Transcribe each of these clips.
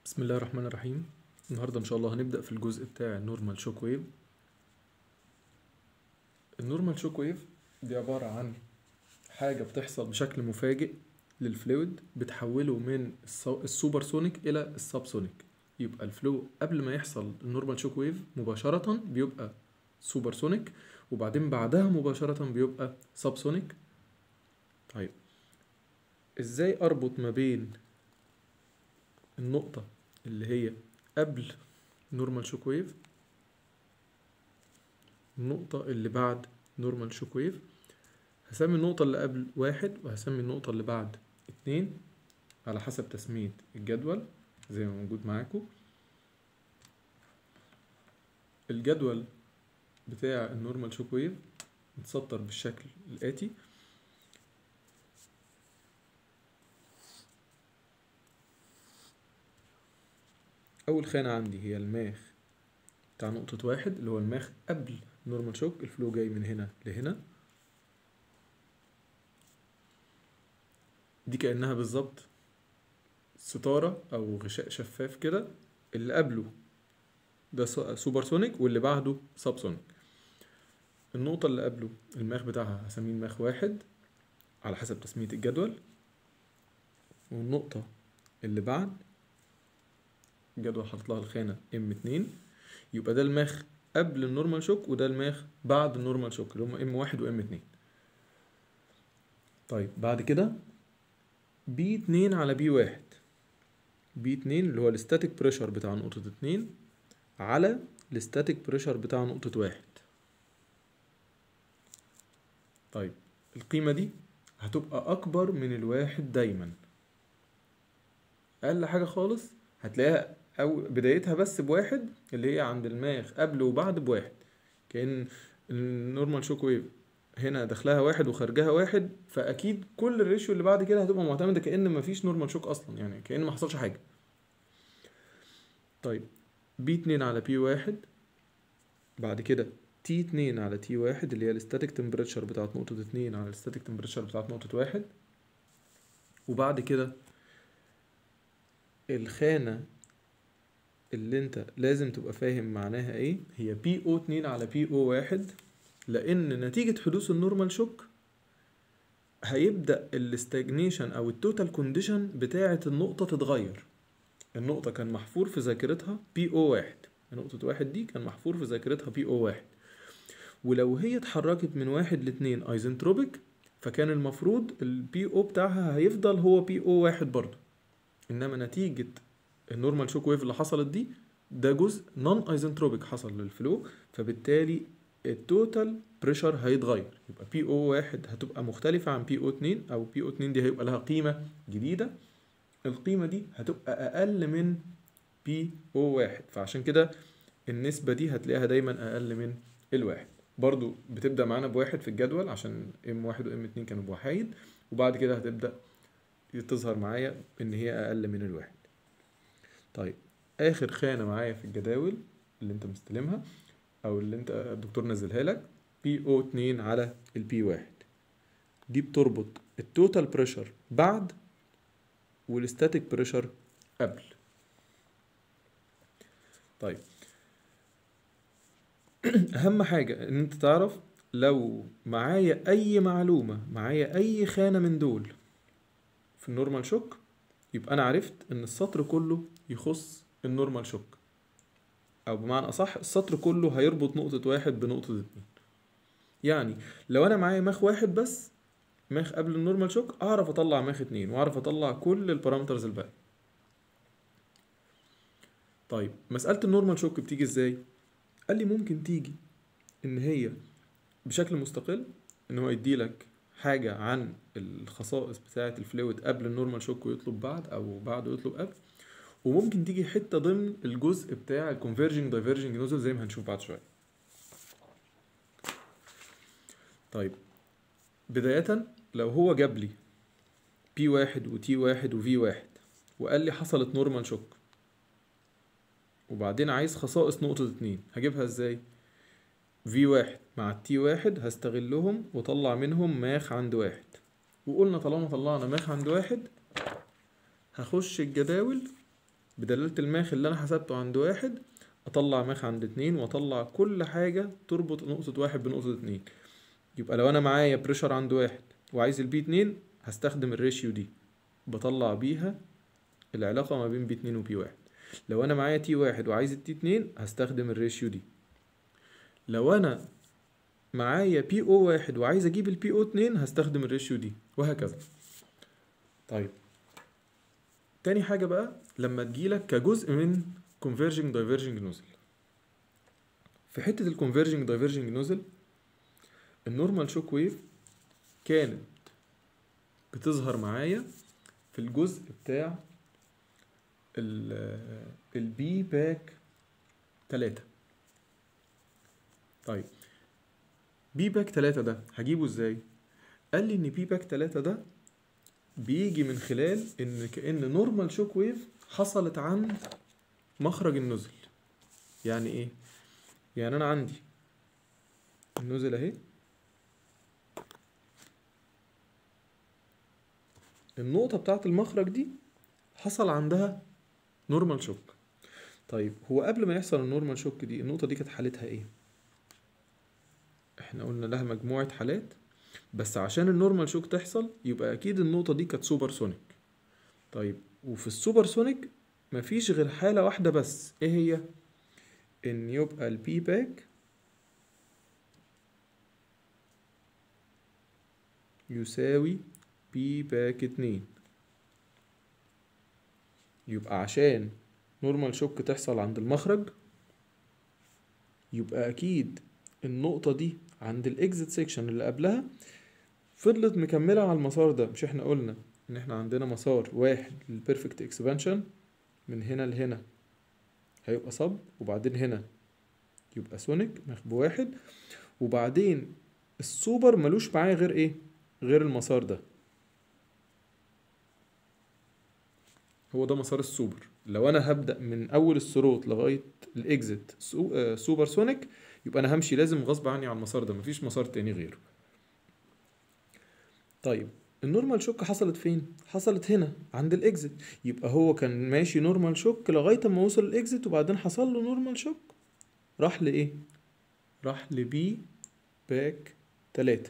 بسم الله الرحمن الرحيم النهاردة إن شاء الله هنبدأ في الجزء بتاع النورمال شوك ويف النورمال شوك ويف دي عبارة عن حاجة بتحصل بشكل مفاجئ للفلويد بتحوله من السو- السوبر سونيك إلى السب سونيك يبقى الفلو قبل ما يحصل النورمال شوك ويف مباشرة بيبقى سوبر سونيك وبعدين بعدها مباشرة بيبقى سب سونيك طيب ازاي اربط ما بين النقطة اللي هي قبل نورمال شوك ويف النقطة اللي بعد نورمال شوك ويف هسمي النقطة اللي قبل واحد وهسمي النقطة اللي بعد اتنين على حسب تسمية الجدول زي ما موجود معاكم الجدول بتاع النورمال شوك ويف متسطر بالشكل الآتي أول خانة عندي هي الماخ بتاع نقطة واحد اللي هو الماخ قبل نورمال شوك الفلو جاي من هنا لهنا دي كأنها بالظبط ستارة أو غشاء شفاف كده اللي قبله ده سو- سوبر سونيك واللي بعده سب سونيك النقطة اللي قبله الماخ بتاعها هسميه الماخ واحد على حسب تسمية الجدول والنقطة اللي بعد الجدول حاطط لها الخانة ام اتنين يبقى ده الماخ قبل النورمال شوك وده الماخ بعد النورمال شوك اللي هما ام واحد وام اتنين طيب بعد كده بي اتنين على بي واحد بي اتنين اللي هو الستاتيك بريشر بتاع نقطة اتنين على الستاتيك بريشر بتاع نقطة واحد طيب القيمة دي هتبقى أكبر من الواحد دايما أقل حاجة خالص هتلاقيها أو بدايتها بس بواحد اللي هي عند الماخ قبل وبعد بواحد كأن النورمال شوك ويف هنا داخلها واحد وخارجها واحد فأكيد كل الريشيو اللي بعد كده هتبقى معتمدة كأن مفيش نورمال شوك أصلا يعني كأن ما حصلش حاجة طيب بي اتنين على بي واحد بعد كده تي اتنين على تي واحد اللي هي الستاتيك تمبريتشر بتاعت نقطة اتنين على الستاتيك تمبريتشر بتاعت نقطة واحد وبعد كده الخانة اللي انت لازم تبقى فاهم معناها ايه هي بي او اتنين على بي او واحد لان نتيجة حدوث النورمال شوك هيبدأ الاستاجنيشن او التوتال كونديشن بتاعة النقطة تتغير النقطة كان محفور في ذاكرتها بي او واحد نقطة واحد دي كان محفور في ذاكرتها بي او واحد ولو هي اتحركت من واحد لاتنين ايزنتروبيك فكان المفروض البي او بتاعها هيفضل هو بي او واحد برضه انما نتيجة النورمال شوك ويف اللي حصلت دي ده جزء نون ايزنتروبيك حصل للفلو فبالتالي التوتال بريشر هيتغير يبقى بي او واحد هتبقى مختلفة عن بي او اتنين او بي او اتنين دي هيبقى لها قيمة جديدة القيمة دي هتبقى اقل من بي او واحد فعشان كده النسبة دي هتلاقيها دايما اقل من الواحد برضو بتبدأ معانا بواحد في الجدول عشان ام واحد وام اتنين كانوا بوحايد وبعد كده هتبدأ تظهر معايا ان هي اقل من الواحد طيب اخر خانة معايا في الجداول اللي انت مستلمها او اللي انت الدكتور نزلها لك بي او 2 على البي واحد دي بتربط التوتال بريشر بعد والستاتيك بريشر قبل طيب اهم حاجة ان انت تعرف لو معايا اي معلومة معايا اي خانة من دول في النورمال شوك يبقى انا عرفت ان السطر كله يخص النورمال شوك او بمعنى اصح السطر كله هيربط نقطة واحد بنقطة اتنين يعني لو انا معايا ماخ واحد بس ماخ قبل النورمال شوك اعرف اطلع ماخ اتنين واعرف اطلع كل البارامترز الباقي طيب مسألة النورمال شوك بتيجي ازاي قال لي ممكن تيجي ان هي بشكل مستقل ان هو يديلك حاجة عن الخصائص بتاعة الفلويد قبل النورمال شوك ويطلب بعد او بعده يطلب قبل وممكن تيجي حتة ضمن الجزء بتاع الكونفرجنج دايفرجنج نوزل زي ما هنشوف بعد شوية طيب بداية لو هو جاب لي بي واحد وتي واحد وفي واحد وقال لي حصلت نورمال شوك وبعدين عايز خصائص نقطة اتنين هجيبها ازاي في واحد مع التي واحد هستغلهم وطلع منهم ماخ عند واحد وقلنا طالما طلعنا ماخ عند واحد هخش الجداول بدلالة الماخ اللي انا حسبته عند واحد اطلع ماخ عند اتنين واطلع كل حاجة تربط نقطة واحد بنقطة اتنين يبقى لو انا معايا بريشر عند واحد وعايز البي اتنين هستخدم الريشيو دي بطلع بيها العلاقة ما بين بي اتنين وبي واحد لو انا معايا تي واحد وعايز التي اتنين هستخدم الريشيو دي لو انا معايا بي او واحد وعايز اجيب البي او اتنين هستخدم الريشيو دي وهكذا طيب تاني حاجة بقى لما تجيلك كجزء من converging diverging nozzle في حتة ال converging diverging nozzle النورمال شوك ويف كانت بتظهر معايا في الجزء بتاع البي باك تلاتة طيب بي باك تلاتة ده هجيبه ازاي قال لي ان بي باك تلاتة ده بيجي من خلال ان كأن نورمال شوك ويف حصلت عند مخرج النزل يعني ايه يعني انا عندي النزل اهي النقطة بتاعت المخرج دي حصل عندها نورمال شوك طيب هو قبل ما يحصل النورمال شوك دي النقطة دي كانت حالتها ايه احنا قلنا لها مجموعة حالات بس عشان النورمال شوك تحصل يبقى اكيد النقطة دي كانت سوبر سونيك طيب وفي السوبر سونيك مفيش غير حالة واحدة بس ايه هي ان يبقى البي باك يساوي بي باك اتنين يبقى عشان نورمال شوك تحصل عند المخرج يبقى اكيد النقطة دي عند الاكزit سيكشن اللي قبلها فضلت مكملة على المسار ده مش احنا قلنا ان احنا عندنا مسار واحد للبيرفكت اكسبانشن من هنا لهنا هيبقى صب وبعدين هنا يبقى سونيك مخ واحد وبعدين السوبر ملوش معايا غير ايه غير المسار ده هو ده مسار السوبر لو انا هبدأ من اول السروت لغاية الاكزit سو آه سوبر سونيك يبقى انا همشي لازم غصب عني على المسار ده مفيش مسار تاني غيره طيب النورمال شوك حصلت فين حصلت هنا عند الاكزit يبقى هو كان ماشي نورمال شوك لغايه اما وصل الاكزit وبعدين حصل له نورمال شوك راح لايه راح لبي باك تلاتة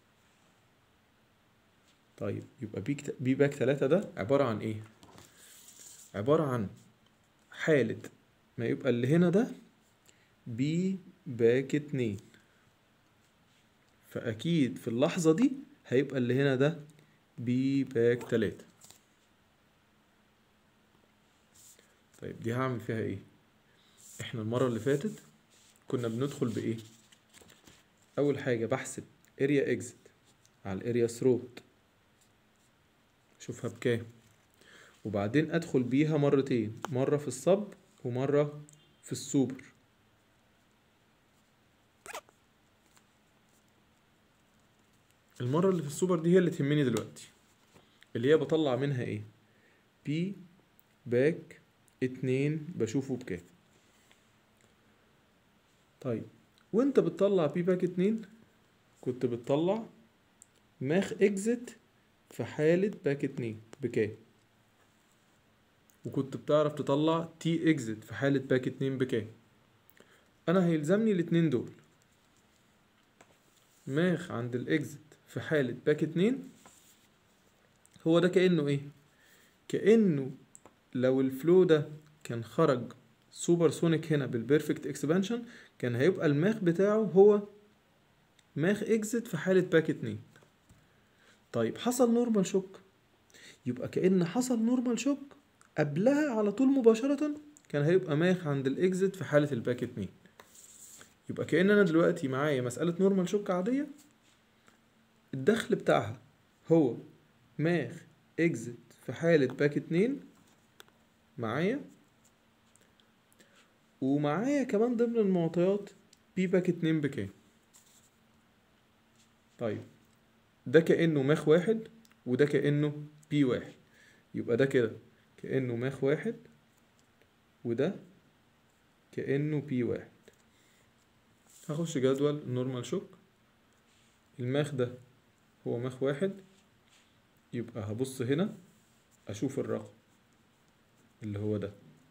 طيب يبقى بي بي باك تلاتة ده عبارة عن ايه عبارة عن حالة ما يبقى اللي هنا ده بي باك اتنين فأكيد في اللحظة دي هيبقى اللي هنا ده بي باك تلاتة طيب دي هعمل فيها ايه احنا المرة اللي فاتت كنا بندخل بايه اول حاجة بحسب اريا اكزت على الاريا ثروت شوفها بكام وبعدين ادخل بيها مرتين مرة في الصب ومرة في السوبر المرة اللي في السوبر دي هي اللي تهمني دلوقتي اللي هي بطلع منها ايه بي باك اتنين بشوفه بكام طيب وانت بتطلع بي باك اتنين كنت بتطلع ماخ اكزت في حالة باك اتنين بكام وكنت بتعرف تطلع تي اكزت في حالة باك اتنين بكام انا هيلزمني الاتنين دول ماخ عند الاكزت في حالة باك اتنين هو ده كأنه ايه كأنه لو الفلو ده كان خرج سوبر سونيك هنا بالبيرفكت اكسبانشن كان هيبقى الماخ بتاعه هو ماخ اكزت في حالة باك اتنين طيب حصل نورمال شوك يبقى كأن حصل نورمال شوك قبلها على طول مباشرة كان هيبقى ماخ عند الاكزت في حالة الباك اتنين يبقى كأن انا دلوقتي معايا مسألة نورمال شوك عادية الدخل بتاعها هو ماخ اكزت في حالة باك اتنين معايا ومعايا كمان ضمن المعطيات بي باك اتنين بكام طيب ده كأنه ماخ واحد وده كأنه بي واحد يبقى ده كده كأنه ماخ واحد وده كأنه بي واحد هخش جدول النورمال شوك الماخ ده هو ماخ واحد يبقى هبص هنا اشوف الرقم اللي هو ده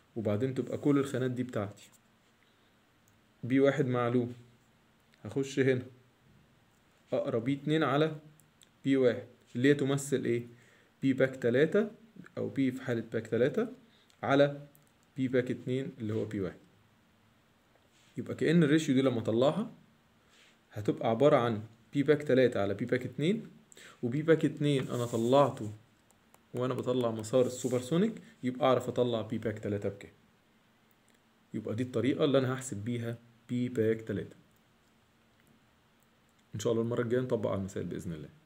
وبعدين تبقى كل الخانات دي بتاعتي بي واحد معلوم هخش هنا اقرا بي اتنين على بي واحد اللي هي تمثل ايه بي باك تلاتة او بي في حالة باك تلاتة على بي باك اتنين اللي هو بي واحد يبقى كأن الريشيو دي لما اطلعها هتبقى عبارة عن بي باك تلاتة على بي باك اتنين وبي باك اتنين انا طلعته وانا بطلع مسار السوبرسونيك يبقى اعرف اطلع بي باك تلاتة بكام يبقى دي الطريقة اللي انا هحسب بيها بي باك تلاتة ان شاء الله المرة الجاية نطبق على المثال بإذن الله